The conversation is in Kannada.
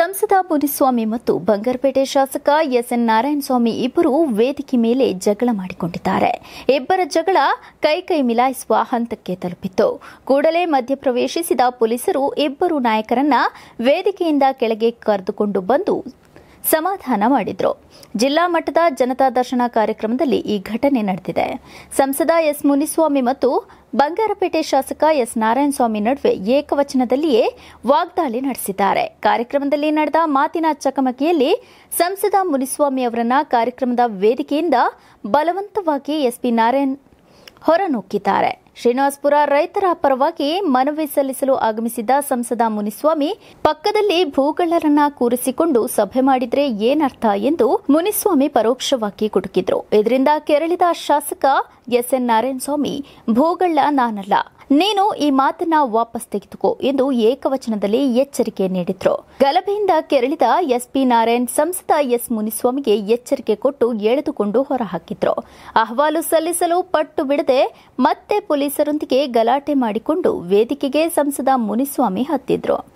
ಸಂಸದ ಮುನಿಸ್ವಾಮಿ ಮತ್ತು ಬಂಗಾರಪೇಟೆ ಶಾಸಕ ಎಸ್ಎನ್ ನಾರಾಯಣಸ್ವಾಮಿ ಇಬ್ಬರು ವೇದಿಕೆ ಮೇಲೆ ಜಗಳ ಮಾಡಿಕೊಂಡಿದ್ದಾರೆ ಇಬ್ಬರ ಜಗಳ ಕೈ ಕೈ ಮಿಲಾಯಿಸುವ ಹಂತಕ್ಕೆ ತಲುಪಿತ್ತು ಕೂಡಲೇ ಮಧ್ಯಪ್ರವೇಶಿಸಿದ ಪೊಲೀಸರು ಇಬ್ಬರು ನಾಯಕರನ್ನ ವೇದಿಕೆಯಿಂದ ಕೆಳಗೆ ಕರೆದುಕೊಂಡು ಬಂದು ಸಮಾಧಾನ ಮಾಡಿದ್ರು ಜಿಲ್ಲಾ ಮಟ್ಟದ ಜನತಾ ದರ್ಶನ ಕಾರ್ಯಕ್ರಮದಲ್ಲಿ ಈ ಘಟನೆ ನಡೆದಿದೆ ಸಂಸದ ಎಸ್ ಮುನಿಸ್ವಾಮಿ ಮತ್ತು ಬಂಗಾರಪೇಟೆ ಶಾಸಕ ಎಸ್ ನಾರಾಯಣಸ್ವಾಮಿ ನಡುವೆ ಏಕವಚನದಲ್ಲಿಯೇ ವಾಗ್ದಾಳಿ ನಡೆಸಿದ್ದಾರೆ ಕಾರ್ಯಕ್ರಮದಲ್ಲಿ ನಡೆದ ಮಾತಿನ ಚಕಮಕಿಯಲ್ಲಿ ಸಂಸದ ಮುನಿಸ್ವಾಮಿ ಅವರನ್ನ ಕಾರ್ಯಕ್ರಮದ ವೇದಿಕೆಯಿಂದ ಬಲವಂತವಾಗಿ ಎಸ್ಪಿ ನಾರಾಯಣ್ ಹೊರನೂಕಿದ್ದಾರೆ ಶ್ರೀನಿವಾಸಪುರ ರೈತರ ಪರವಾಗಿ ಮನವಿ ಸಲ್ಲಿಸಲು ಆಗಮಿಸಿದ್ದ ಸಂಸದ ಮುನಿಸ್ವಾಮಿ ಪಕ್ಕದಲ್ಲಿ ಭೂಗಳ್ಳರನ್ನ ಕೂರಿಸಿಕೊಂಡು ಸಭೆ ಮಾಡಿದ್ರೆ ಏನರ್ಥ ಎಂದು ಮುನಿಸ್ವಾಮಿ ಪರೋಕ್ಷವಾಗಿ ಕುಟುಕಿದ್ರು ಇದರಿಂದ ಕೆರಳಿದ ಶಾಸಕ ಎಸ್ಎನ್ ನಾರಾಯಣಸ್ವಾಮಿ ಭೂಗಳ್ಳ ನಾನಲ್ಲ ನೀನು ಈ ಮಾತನ್ನ ವಾಪಸ್ ತೆಗೆದುಕೋ ಎಂದು ಏಕವಚನದಲ್ಲಿ ಎಚ್ಚರಿಕೆ ನೀಡಿದ್ರು ಗಲಭೆಯಿಂದ ಕೆರಳಿದ ಎಸ್ಪಿ ನಾರಾಯಣ್ ಸಂಸದ ಎಸ್ ಮುನಿಸ್ವಾಮಿಗೆ ಎಚ್ಚರಿಕೆ ಕೊಟ್ಟು ಎಳೆದುಕೊಂಡು ಹೊರಹಾಕಿದ್ರು ಅಹವಾಲು ಸಲ್ಲಿಸಲು ಪಟ್ಟು ಬಿಡದೆ ಮತ್ತೆ ಪೊಲೀಸರೊಂದಿಗೆ ಗಲಾಟೆ ಮಾಡಿಕೊಂಡು ವೇದಿಕೆಗೆ ಸಂಸದ ಮುನಿಸ್ವಾಮಿ ಹತ್ತಿದ್ರು